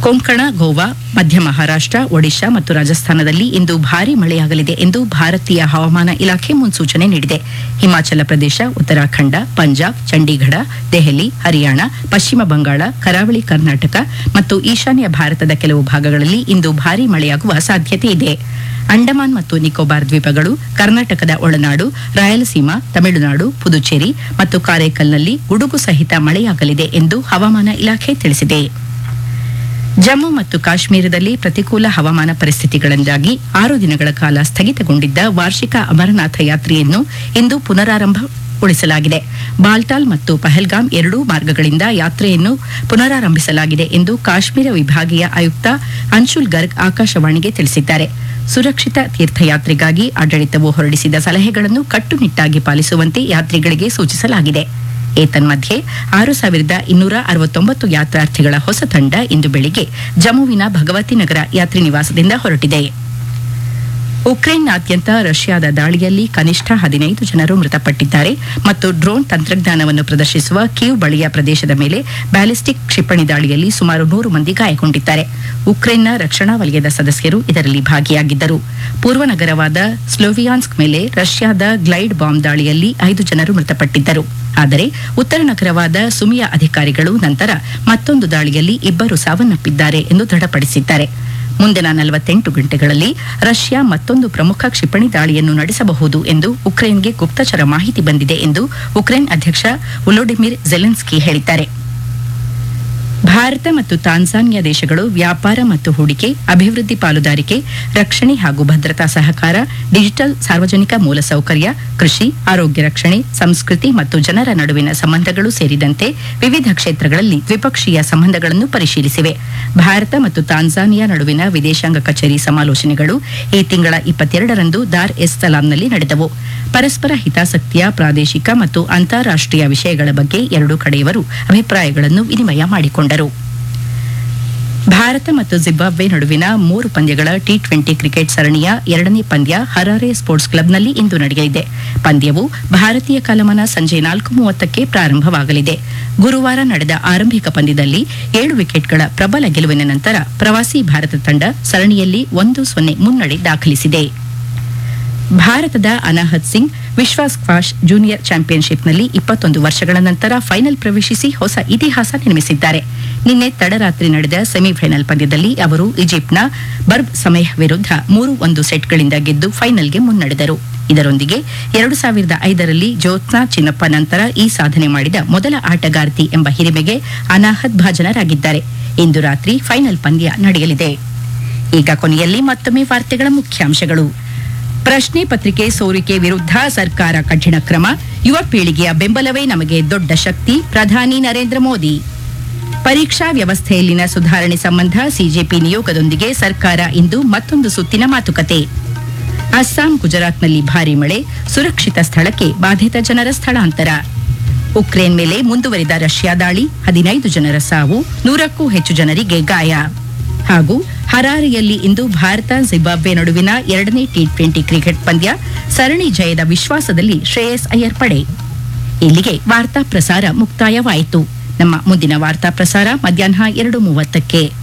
ಕೊಂಕಣ ಗೋವಾ ಮಧ್ಯ ಮಹಾರಾಷ್ಟ್ರ ಒಡಿಶಾ ಮತ್ತು ರಾಜಸ್ಥಾನದಲ್ಲಿ ಇಂದು ಭಾರೀ ಮಳೆಯಾಗಲಿದೆ ಎಂದು ಭಾರತೀಯ ಹವಾಮಾನ ಇಲಾಖೆ ಮುನ್ಸೂಚನೆ ನೀಡಿದೆ ಹಿಮಾಚಲ ಪ್ರದೇಶ ಉತ್ತರಾಖಂಡ ಪಂಜಾಬ್ ಚಂಡೀಗಢ ದೆಹಲಿ ಹರಿಯಾಣ ಪಶ್ಚಿಮ ಬಂಗಾಳ ಕರಾವಳಿ ಕರ್ನಾಟಕ ಮತ್ತು ಈಶಾನ್ಯ ಭಾರತದ ಕೆಲವು ಭಾಗಗಳಲ್ಲಿ ಇಂದು ಭಾರೀ ಮಳೆಯಾಗುವ ಸಾಧ್ಯತೆ ಇದೆ ಅಂಡಮಾನ್ ಮತ್ತು ನಿಕೋಬಾರ್ ದ್ವೀಪಗಳು ಕರ್ನಾಟಕದ ಒಳನಾಡು ರಾಯಲಸೀಮಾ ತಮಿಳುನಾಡು ಪುದುಚೇರಿ ಮತ್ತು ಕಾರೈಕಲ್ನಲ್ಲಿ ಗುಡುಗು ಸಹಿತ ಮಳೆಯಾಗಲಿದೆ ಎಂದು ಹವಾಮಾನ ಇಲಾಖೆ ತಿಳಿಸಿದೆ ಜಮ್ಮು ಮತ್ತು ಕಾಶ್ಮೀರದಲ್ಲಿ ಪ್ರತಿಕೂಲ ಹವಾಮಾನ ಪರಿಸ್ಥಿತಿಗಳಿಂದಾಗಿ ಆರು ದಿನಗಳ ಕಾಲ ಸ್ಥಗಿತಗೊಂಡಿದ್ದ ವಾರ್ಷಿಕ ಅಮರನಾಥ ಯಾತ್ರೆಯನ್ನು ಇಂದು ಪುನರಾರಂಭಗೊಳಿಸಲಾಗಿದೆ ಬಾಲ್ಟಾಲ್ ಮತ್ತು ಪಹಲ್ಗಾಮ್ ಎರಡೂ ಮಾರ್ಗಗಳಿಂದ ಯಾತ್ರೆಯನ್ನು ಪುನರಾರಂಭಿಸಲಾಗಿದೆ ಎಂದು ಕಾಶ್ಮೀರ ವಿಭಾಗೀಯ ಆಯುಕ್ತ ಅನ್ಶುಲ್ ಗರ್ಗ್ ಆಕಾಶವಾಣಿಗೆ ತಿಳಿಸಿದ್ದಾರೆ ಸುರಕ್ಷಿತ ತೀರ್ಥಯಾತ್ರೆಗಾಗಿ ಆಡಳಿತವು ಹೊರಡಿಸಿದ ಸಲಹೆಗಳನ್ನು ಕಟ್ಟುನಿಟ್ಟಾಗಿ ಪಾಲಿಸುವಂತೆ ಯಾತ್ರಿಗಳಿಗೆ ಸೂಚಿಸಲಾಗಿದೆ ಏತನ್ಮಧ್ಯೆ ಆರು ಸಾವಿರದ ಇನ್ನೂರ ಅರವತ್ತೊಂಬತ್ತು ಯಾತ್ರಾರ್ಥಿಗಳ ಹೊಸ ತಂಡ ಇಂದು ಬೆಳಿಗ್ಗೆ ಜಮ್ಮುವಿನ ಭಗವತಿ ನಗರ ಯಾತ್ರಿ ನಿವಾಸದಿಂದ ಹೊರಟಿದೆ ಉಕ್ರೇನ್ನಾದ್ಯಂತ ರಷ್ಯಾದ ದಾಳಿಯಲ್ಲಿ ಕನಿಷ್ಠ ಹದಿನೈದು ಜನರು ಮೃತಪಟ್ಟಿದ್ದಾರೆ ಮತ್ತು ಡ್ರೋನ್ ತಂತ್ರಜ್ಞಾನವನ್ನು ಪ್ರದರ್ಶಿಸುವ ಕೀವ್ ಬಳಿಯ ಪ್ರದೇಶದ ಮೇಲೆ ಬ್ಯಾಲಿಸ್ಟಿಕ್ ಕ್ಷಿಪಣಿ ದಾಳಿಯಲ್ಲಿ ಸುಮಾರು ನೂರು ಮಂದಿ ಗಾಯಗೊಂಡಿದ್ದಾರೆ ಉಕ್ರೇನ್ನ ರಕ್ಷಣಾ ವಲಯದ ಸದಸ್ಯರು ಇದರಲ್ಲಿ ಭಾಗಿಯಾಗಿದ್ದರು ಪೂರ್ವ ನಗರವಾದ ಸ್ಲೋವಿಯಾನ್ಸ್ಕ್ ಮೇಲೆ ರಷ್ಯಾದ ಗ್ಲೈಡ್ ಬಾಂಬ್ ದಾಳಿಯಲ್ಲಿ ಐದು ಜನರು ಮೃತಪಟ್ಟಿದ್ದರು ಆದರೆ ಉತ್ತರ ನಗರವಾದ ಸುಮಿಯ ಅಧಿಕಾರಿಗಳು ನಂತರ ಮತ್ತೊಂದು ದಾಳಿಯಲ್ಲಿ ಇಬ್ಬರು ಸಾವನ್ನಪ್ಪಿದ್ದಾರೆ ಎಂದು ದೃಢಪಡಿಸಿದ್ದಾರೆ ಮುಂದಿನ ನಲವತ್ತೆಂಟು ಗಂಟೆಗಳಲ್ಲಿ ರಷ್ಯಾ ಮತ್ತೊಂದು ಪ್ರಮುಖ ಕ್ಷಿಪಣಿ ದಾಳಿಯನ್ನು ನಡೆಸಬಹುದು ಎಂದು ಉಕ್ರೇನ್ಗೆ ಗುಪ್ತಚರ ಮಾಹಿತಿ ಬಂದಿದೆ ಎಂದು ಉಕ್ರೇನ್ ಅಧ್ಯಕ್ಷ ಉಲೋಡಿಮಿರ್ ಜೆಲೆನ್ಸ್ಕಿ ಹೇಳಿದ್ದಾರೆ ಭಾರತ ಮತ್ತು ತಾನ್ಜಾನಿಯಾ ದೇಶಗಳು ವ್ಯಾಪಾರ ಮತ್ತು ಹೂಡಿಕೆ ಅಭಿವೃದ್ಧಿ ಪಾಲುದಾರಿಕೆ ರಕ್ಷಣೆ ಹಾಗೂ ಭದ್ರತಾ ಸಹಕಾರ ಡಿಜಿಟಲ್ ಸಾರ್ವಜನಿಕ ಮೂಲಸೌಕರ್ಯ ಕೃಷಿ ಆರೋಗ್ಯ ರಕ್ಷಣೆ ಸಂಸ್ಕೃತಿ ಮತ್ತು ಜನರ ನಡುವಿನ ಸಂಬಂಧಗಳು ಸೇರಿದಂತೆ ವಿವಿಧ ಕ್ಷೇತ್ರಗಳಲ್ಲಿ ದ್ವಿಪಕ್ಷೀಯ ಸಂಬಂಧಗಳನ್ನು ಪರಿಶೀಲಿಸಿವೆ ಭಾರತ ಮತ್ತು ತಾನ್ಜಾನಿಯಾ ನಡುವಿನ ವಿದೇಶಾಂಗ ಕಚೇರಿ ಸಮಾಲೋಚನೆಗಳು ಈ ತಿಂಗಳ ಇಪ್ಪತ್ತೆರಡರಂದು ದಾರ್ ಎಸ್ ಸಲಾಂನಲ್ಲಿ ನಡೆದವು ಪರಸ್ಪರ ಹಿತಾಸಕ್ತಿಯ ಪ್ರಾದೇಶಿಕ ಮತ್ತು ಅಂತಾರಾಷ್ಟೀಯ ವಿಷಯಗಳ ಬಗ್ಗೆ ಎರಡೂ ಕಡೆಯವರು ಅಭಿಪ್ರಾಯಗಳನ್ನು ವಿನಿಮಯ ಮಾಡಿಕೊಂಡರು ಭಾರತ ಮತ್ತು ಜಿಂಬಾಬ್ವೆ ನಡುವಿನ ಮೂರು ಪಂದ್ಯಗಳ ಟಿ ಟ್ವೆಂಟಿ ಕ್ರಿಕೆಟ್ ಸರಣಿಯ ಎರಡನೇ ಪಂದ್ಯ ಹರಾರೆ ಸ್ಪೋರ್ಟ್ಸ್ ಕ್ಲಬ್ನಲ್ಲಿ ಇಂದು ನಡೆಯಲಿದೆ ಪಂದ್ಯವು ಭಾರತೀಯ ಕಾಲಮಾನ ಸಂಜೆ ನಾಲ್ಕು ಮೂವತ್ತಕ್ಕೆ ಪ್ರಾರಂಭವಾಗಲಿದೆ ಗುರುವಾರ ನಡೆದ ಆರಂಭಿಕ ಪಂದ್ಯದಲ್ಲಿ ಏಳು ವಿಕೆಟ್ಗಳ ಪ್ರಬಲ ಗೆಲುವಿನ ನಂತರ ಪ್ರವಾಸಿ ಭಾರತ ತಂಡ ಸರಣಿಯಲ್ಲಿ ಒಂದು ಸೊನ್ನೆ ಮುನ್ನಡೆ ದಾಖಲಿಸಿದೆ ಭಾರತದ ಅನಾಹತ್ ಸಿಂಗ್ ವಿಶ್ವ ಸ್ಕ್ವಾಷ್ ಜೂನಿಯರ್ ಚಾಂಪಿಯನ್ಶಿಪ್ನಲ್ಲಿ ಇಪ್ಪತ್ತೊಂದು ವರ್ಷಗಳ ನಂತರ ಫೈನಲ್ ಪ್ರವೇಶಿಸಿ ಹೊಸ ಇತಿಹಾಸ ನಿರ್ಮಿಸಿದ್ದಾರೆ ನಿನ್ನೆ ತಡರಾತ್ರಿ ನಡೆದ ಸೆಮಿಫೈನಲ್ ಪಂದ್ಯದಲ್ಲಿ ಅವರು ಈಜಿಪ್ಟ್ನ ಬರ್ಬ್ ಸಮಯ್ ವಿರುದ್ಧ ಮೂರು ಒಂದು ಸೆಟ್ಗಳಿಂದ ಗೆದ್ದು ಫೈನಲ್ಗೆ ಮುನ್ನಡೆದರು ಇದರೊಂದಿಗೆ ಎರಡು ಸಾವಿರದ ಐದರಲ್ಲಿ ಜ್ಯೋತ್ಸ್ನಾ ಚಿನ್ನಪ್ಪ ನಂತರ ಈ ಸಾಧನೆ ಮಾಡಿದ ಮೊದಲ ಆಟಗಾರ್ತಿ ಎಂಬ ಹಿರಿಮೆಗೆ ಅನಾಹತ್ ಭಾಜನರಾಗಿದ್ದಾರೆ ಇಂದು ರಾತ್ರಿ ಫೈನಲ್ ಪಂದ್ಯ ನಡೆಯಲಿದೆ ಈಗ ಕೊನೆಯಲ್ಲಿ ಮತ್ತೊಮ್ಮೆ ವಾರ್ತೆಗಳ ಮುಖ್ಯಾಂಶಗಳು ಪ್ರಶ್ನೆ ಪತ್ರಿಕೆ ಸೋರಿಕೆ ವಿರುದ್ಧ ಸರ್ಕಾರ ಕಠಿಣ ಕ್ರಮ ಯುವ ಪೀಳಿಗೆಯ ಬೆಂಬಲವೇ ನಮಗೆ ದೊಡ್ಡ ಶಕ್ತಿ ಪ್ರಧಾನಿ ನರೇಂದ್ರ ಮೋದಿ ಪರೀಕ್ಷಾ ವ್ಯವಸ್ಥೆಯಲ್ಲಿನ ಸುಧಾರಣೆ ಸಂಬಂಧ ಸಿಜೆಪಿ ನಿಯೋಗದೊಂದಿಗೆ ಸರ್ಕಾರ ಇಂದು ಮತ್ತೊಂದು ಸುತ್ತಿನ ಮಾತುಕತೆ ಅಸ್ಸಾಂ ಗುಜರಾತ್ನಲ್ಲಿ ಭಾರೀ ಮಳೆ ಸುರಕ್ಷಿತ ಸ್ಥಳಕ್ಕೆ ಬಾಧಿತ ಜನರ ಸ್ಥಳಾಂತರ ಉಕ್ರೇನ್ ಮೇಲೆ ಮುಂದುವರಿದ ರಷ್ಯಾ ದಾಳಿ ಹದಿನೈದು ಜನರ ಸಾವು ನೂರಕ್ಕೂ ಹೆಚ್ಚು ಜನರಿಗೆ ಗಾಯ ಹಾಗೂ ಹರಾರೆಯಲ್ಲಿ ಇಂದು ಭಾರತ ಜಿಂಬಾಬ್ವೆ ನಡುವಿನ ಎರಡನೇ ಟಿ ಟ್ವೆಂಟಿ ಕ್ರಿಕೆಟ್ ಪಂದ್ಯ ಸರಣಿ ಜಯದ ವಿಶ್ವಾಸದಲ್ಲಿ ಶ್ರೇಯಸ್ ಅಯ್ಯರ್ ಪಡೆ ಇಲ್ಲಿಗೆ ವಾರ್ತಾ ಪ್ರಸಾರ ಮುಕ್ತಾಯವಾಯಿತು ನಮ್ಮ ಮುಂದಿನ ವಾರ್ತಾ ಪ್ರಸಾರ ಮಧ್ಯಾಹ್ನ ಎರಡು ಮೂವತ್ತಕ್ಕೆ